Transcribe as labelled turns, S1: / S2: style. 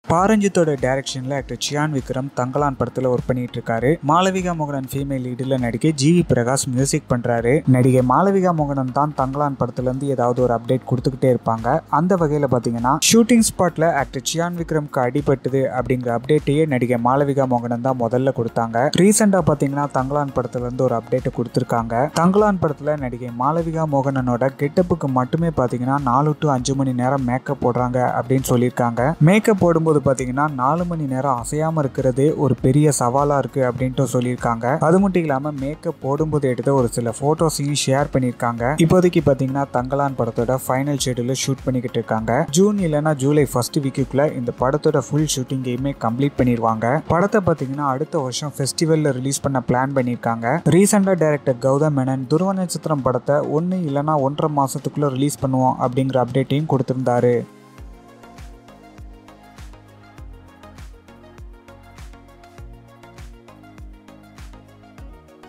S1: பாரஞ்சித்தோட டைரக்ஷன்ல actor cyan Vikram Thangalaan படத்துல work பண்ணிட்டு இருக்காரு மாளவிகா மோகனன் ஃபீமேல் லீடில் நடிகை ஜிவி பிரகாஷ் மியூசிக் பண்றாரு நடிகை மாளவிகா மோகனன் தான் தங்கலான் படத்துல இருந்து ஏதாவது ஒரு அப்டேட் கொடுத்துக்கிட்டே இருப்பாங்க அந்த வகையில பாத்தீங்கன்னா ஷூட்டிங் ஸ்பாட்ல ஆக்டர் சியான் விக்ரம்க்கு அடிபட்டுது அப்படிங்கிற அப்டேட்டையே நடிகை மாளவிகா மோகனன் தான் முதல்ல கொடுத்தாங்க ரீசெண்டா பாத்தீங்கன்னா தங்கலான் படத்துல இருந்து ஒரு அப்டேட் கொடுத்திருக்காங்க தங்கலான் படத்துல நடிகை மாளவிகா மோகனனோட கெட்டப்புக்கு மட்டுமே பாத்தீங்கன்னா நாலு டு அஞ்சு மணி நேரம் மேக்கப் போடுறாங்க அப்படின்னு சொல்லியிருக்காங்க மேக்கப் போடும்போது பாத்தீங்கன்னா நாலு மணி நேரம் அசையாம இருக்கிறது ஒரு பெரிய சவாலா இருக்கு அப்படின்ட்டு சொல்லியிருக்காங்க அது மட்டும் இல்லாம மேக்கப் போடும்போது எடுத்த ஒரு சில போட்டோஸையும் ஷேர் பண்ணியிருக்காங்க இப்போதைக்கு பாத்தீங்கன்னா தங்கலான் படத்தோட ஃபைனல் ஷெடியூல ஷூட் பண்ணிக்கிட்டு இருக்காங்க ஜூன் இல்லைன்னா ஜூலை ஃபர்ஸ்ட் வீக்குக்குள்ள இந்த படத்தோட ஃபுல் ஷூட்டிங்கையுமே கம்ப்ளீட் பண்ணிடுவாங்க படத்தை பாத்தீங்கன்னா அடுத்த வருஷம் ஃபெஸ்டிவல்ல ரிலீஸ் பண்ண பிளான் பண்ணியிருக்காங்க ரீசெண்டா டைரக்டர் கௌதம் மேனன் துருவ நட்சத்திரம் படத்தை ஒன்று இல்லைன்னா ஒன்றரை மாசத்துக்குள்ள ரிலீஸ் பண்ணுவோம் அப்படிங்கிற அப்டேட்டையும் கொடுத்திருந்தாரு